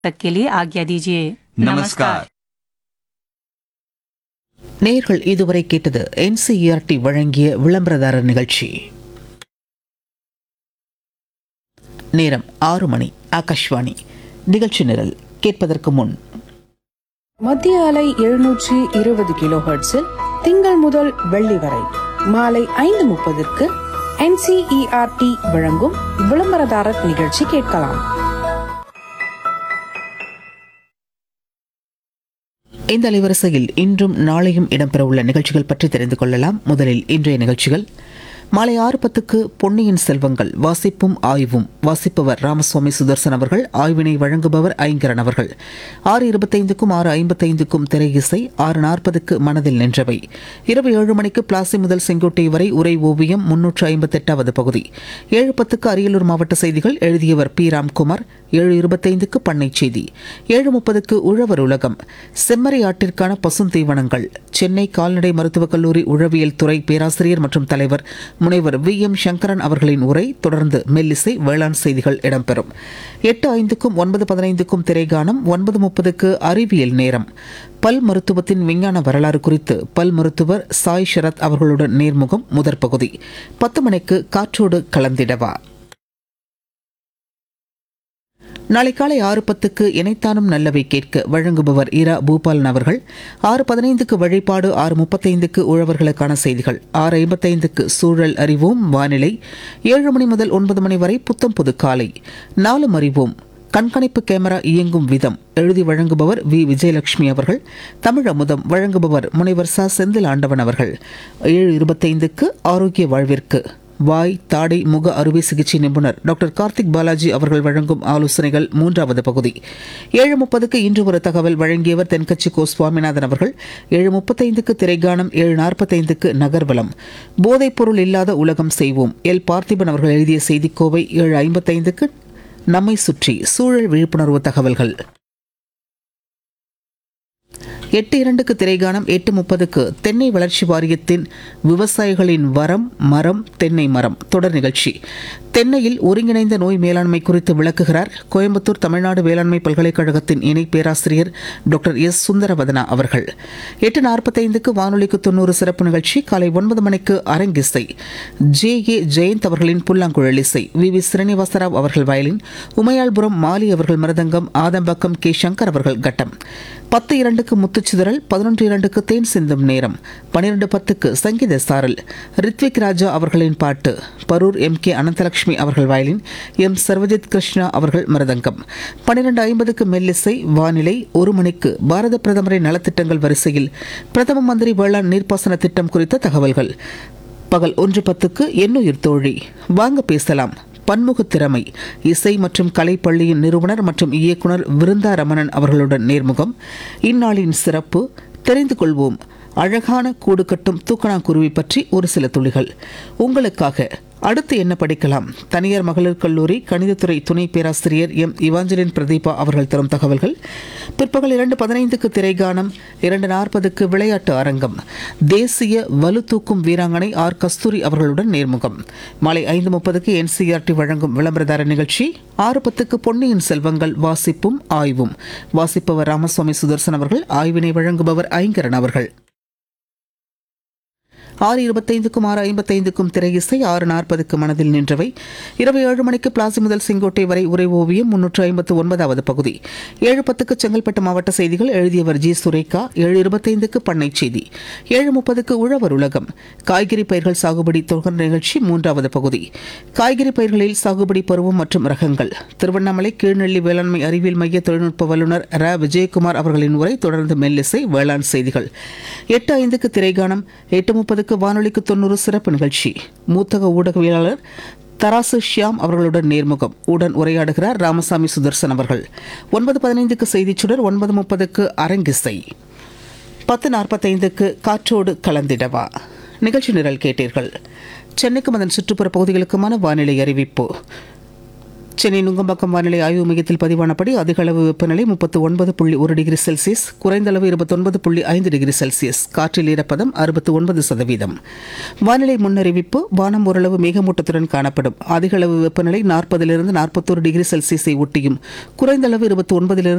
तक के लिए आज्ञा दीजिए नमस्कार நேர்கள் இதுவரை கேட்டது என்சிஇஆர்டி வழங்கிய விளம்பரதாரர் நிகழ்ச்சி நேரம் ஆறு மணி ஆகாஷ்வாணி நிகழ்ச்சி நிரல் கேட்பதற்கு முன் மத்திய அலை எழுநூற்றி இருபது கிலோ ஹெர்ட்ஸில் திங்கள் முதல் வெள்ளி வரை மாலை ஐந்து முப்பதுக்கு என்சிஇஆர்டி வழங்கும் விளம்பரதாரர் நிகழ்ச்சி கேட்கலாம் இந்த அலைவரிசையில் இன்றும் நாளையும் இடம்பெறவுள்ள நிகழ்ச்சிகள் பற்றி தெரிந்து கொள்ளலாம் முதலில் இன்றைய நிகழ்ச்சிகள் மாலை ஆறு பத்துக்கு பொன்னியின் செல்வங்கள் வாசிப்பும் ஆய்வும் வாசிப்பவர் ராமசுவாமி சுதர்சன் அவர்கள் ஆய்வினை வழங்குபவர் ஐங்கரன் அவர்கள் ஆறு இருபத்தைந்துக்கும் ஆறு ஐம்பத்தைந்துக்கும் திரை இசை ஆறு நாற்பதுக்கு மனதில் நின்றவை இரவு ஏழு மணிக்கு பிளாசி முதல் செங்கோட்டை வரை உரை ஓவியம் முன்னூற்று ஐம்பத்தெட்டாவது பகுதி ஏழு பத்துக்கு அரியலூர் மாவட்ட செய்திகள் எழுதியவர் பி ராம்குமார் ஏழு இருபத்தைந்துக்கு பண்ணை செய்தி ஏழு முப்பதுக்கு உழவர் உலகம் செம்மறி ஆட்டிற்கான பசுந்தீவனங்கள் சென்னை கால்நடை மருத்துவக் கல்லூரி உழவியல் துறை பேராசிரியர் மற்றும் தலைவர் முனைவர் வி எம் சங்கரன் அவர்களின் உரை தொடர்ந்து மெல்லிசை வேளாண் செய்திகள் இடம்பெறும் எட்டு ஐந்துக்கும் ஒன்பது பதினைந்துக்கும் திரைகானம் ஒன்பது முப்பதுக்கு அறிவியல் நேரம் பல் மருத்துவத்தின் விஞ்ஞான வரலாறு குறித்து பல் மருத்துவர் சாய் சரத் அவர்களுடன் நேர்முகம் முதற் பகுதி பத்து மணிக்கு காற்றோடு கலந்திடவா நாளை காலை ஆறு பத்துக்கு இணைத்தானும் நல்லவை கேட்க வழங்குபவர் இரா பூபாலன் அவர்கள் ஆறு பதினைந்துக்கு வழிபாடு ஆறு முப்பத்தைந்துக்கு உழவர்களுக்கான செய்திகள் ஆறு ஐம்பத்தைந்துக்கு சூழல் அறிவோம் வானிலை ஏழு மணி முதல் ஒன்பது மணி வரை புத்தம் புது காலை நாலும் அறிவோம் கண்காணிப்பு கேமரா இயங்கும் விதம் எழுதி வழங்குபவர் வி விஜயலட்சுமி அவர்கள் தமிழ் அமுதம் வழங்குபவர் முனைவர் ச செந்தில் ஆண்டவன் அவர்கள் ஏழு இருபத்தைந்துக்கு ஆரோக்கிய வாழ்விற்கு வாய் தாடை முக அறுவை சிகிச்சை நிபுணர் டாக்டர் கார்த்திக் பாலாஜி அவர்கள் வழங்கும் ஆலோசனைகள் மூன்றாவது பகுதி ஏழு முப்பதுக்கு இன்று ஒரு தகவல் வழங்கியவர் தென்கட்சி கோ சுவாமிநாதன் அவர்கள் ஏழு முப்பத்தைந்துக்கு திரைகானம் ஏழு நாற்பத்தைந்துக்கு நகர்வலம் போதைப் பொருள் இல்லாத உலகம் செய்வோம் எல் பார்த்திபன் அவர்கள் எழுதிய செய்திக்கோவை ஏழு ஐம்பத்தைந்துக்கு நம்மை சுற்றி சூழல் விழிப்புணர்வு தகவல்கள் எட்டு இரண்டுக்கு திரைகானம் எட்டு முப்பதுக்கு தென்னை வளர்ச்சி வாரியத்தின் விவசாயிகளின் வரம் மரம் தென்னை மரம் தொடர் நிகழ்ச்சி தென்னையில் ஒருங்கிணைந்த நோய் மேலாண்மை குறித்து விளக்குகிறார் கோயம்புத்தூர் தமிழ்நாடு வேளாண்மை பல்கலைக்கழகத்தின் இணை பேராசிரியர் டாக்டர் எஸ் சுந்தரவதனா அவர்கள் எட்டு நாற்பத்தைந்துக்கு வானொலிக்கு தொண்ணூறு சிறப்பு நிகழ்ச்சி காலை ஒன்பது மணிக்கு அரங்கிசை ஜே ஏ ஜெயந்த் அவர்களின் புல்லாங்குழல் இசை வி வி ஸ்ரீனிவாசராவ் அவர்கள் வயலின் உமையாள்புரம் மாலி அவர்கள் மிருதங்கம் ஆதம்பக்கம் கே சங்கர் அவர்கள் கட்டம் பத்து இரண்டுக்கு முத்துச்சிதறல் பதினொன்று இரண்டுக்கு தேன் சிந்தும் நேரம் பன்னிரண்டு பத்துக்கு சங்கீத சாரல் ரித்விக் ராஜா அவர்களின் பாட்டு பரூர் எம் கே அனந்தலட்சுமி அவர்கள் வயலின் எம் சர்வஜித் கிருஷ்ணா அவர்கள் மிருதங்கம் பன்னிரண்டு ஐம்பதுக்கு மெல்லிசை வானிலை ஒரு மணிக்கு பாரத பிரதமரின் நலத்திட்டங்கள் வரிசையில் பிரதம மந்திரி வேளாண் நீர்ப்பாசன திட்டம் குறித்த தகவல்கள் பகல் ஒன்று பத்துக்கு எண்ணுயிர் தோழி வாங்க பேசலாம் பன்முக திறமை இசை மற்றும் கலை பள்ளியின் நிறுவனர் மற்றும் இயக்குனர் விருந்தா ரமணன் அவர்களுடன் நேர்முகம் இந்நாளின் சிறப்பு தெரிந்து கொள்வோம் அழகான கூடு கட்டும் தூக்கணாங்குருவி பற்றி ஒரு சில துளிகள் உங்களுக்காக அடுத்து என்ன படிக்கலாம் தனியார் மகளிர் கல்லூரி கணிதத்துறை துணை பேராசிரியர் எம் இவாஞ்சலின் பிரதீபா அவர்கள் தரும் தகவல்கள் பிற்பகல் இரண்டு பதினைந்துக்கு திரைகானம் இரண்டு நாற்பதுக்கு விளையாட்டு அரங்கம் தேசிய வலு தூக்கும் வீராங்கனை ஆர் கஸ்தூரி அவர்களுடன் நேர்முகம் மாலை ஐந்து முப்பதுக்கு என்சிஆர்டி வழங்கும் விளம்பரதார நிகழ்ச்சி ஆறு பத்துக்கு பொன்னியின் செல்வங்கள் வாசிப்பும் ஆய்வும் வாசிப்பவர் ராமசுவாமி சுதர்சன் அவர்கள் ஆய்வினை வழங்குபவர் ஐங்கரன் அவர்கள் ஆறு இருபத்தைந்துக்கும் ஆறு ஐம்பத்தைந்துக்கும் திரை இசை ஆறு நாற்பதுக்கு மனதில் நின்றவை இரவு ஏழு மணிக்கு பிளாசி முதல் செங்கோட்டை வரை உரை ஓவியம் முன்னூற்று ஐம்பத்து ஒன்பதாவது பகுதி ஏழு பத்துக்கு செங்கல்பட்டு மாவட்ட செய்திகள் எழுதியவர் ஜி சுரேகா ஏழு இருபத்தைந்துக்கு பண்ணை செய்தி ஏழு முப்பதுக்கு உழவர் உலகம் காய்கறி பயிர்கள் சாகுபடி தொடர் நிகழ்ச்சி மூன்றாவது பகுதி காய்கறி பயிர்களில் சாகுபடி பருவம் மற்றும் ரகங்கள் திருவண்ணாமலை கீழ்நெல்லி வேளாண்மை அறிவியல் மைய தொழில்நுட்ப வல்லுநர் ர விஜயகுமார் அவர்களின் உரை தொடர்ந்து மெல்லிசை வேளாண் செய்திகள் எட்டு ஐந்துக்கு திரைகானம் எட்டு முப்பதுக்கு வானொலிக்கு தொண்ணூறு சிறப்பு நிகழ்ச்சி மூத்தக ஊடகவியலாளர் தராசு ஷியாம் அவர்களுடன் நேர்முகம் உடன் உரையாடுகிறார் ராமசாமி சுதர்சன் அவர்கள் ஒன்பது பதினைந்துக்கு செய்திச் சுடர் ஒன்பது முப்பதுக்கு அரங்கிசை பத்து நாற்பத்தைந்துக்கு காற்றோடு கலந்திடவா நிகழ்ச்சி நிரல் கேட்டீர்கள் சென்னைக்கும் அதன் சுற்றுப்புற பகுதிகளுக்குமான வானிலை அறிவிப்பு சென்னை நுங்கம்பாக்கம் வானிலை ஆய்வு மையத்தில் பதிவானபடி அதிக அளவு வெப்பநிலை முப்பத்து ஒன்பது புள்ளி ஒரு டிகிரி செல்சியஸ் குறைந்த அளவு இருபத்தொன்பது புள்ளி ஐந்து டிகிரி செல்சியஸ் காற்றில் ஈரப்பதம் அறுபத்து ஒன்பது சதவீதம் வானிலை முன்னறிவிப்பு வானம் ஓரளவு மேகமூட்டத்துடன் காணப்படும் அதிக அளவு வெப்பநிலை நாற்பதிலிருந்து நாற்பத்தோரு டிகிரி செல்சியஸை ஒட்டியும் குறைந்த அளவு இருபத்தி ஒன்பதிலிருந்து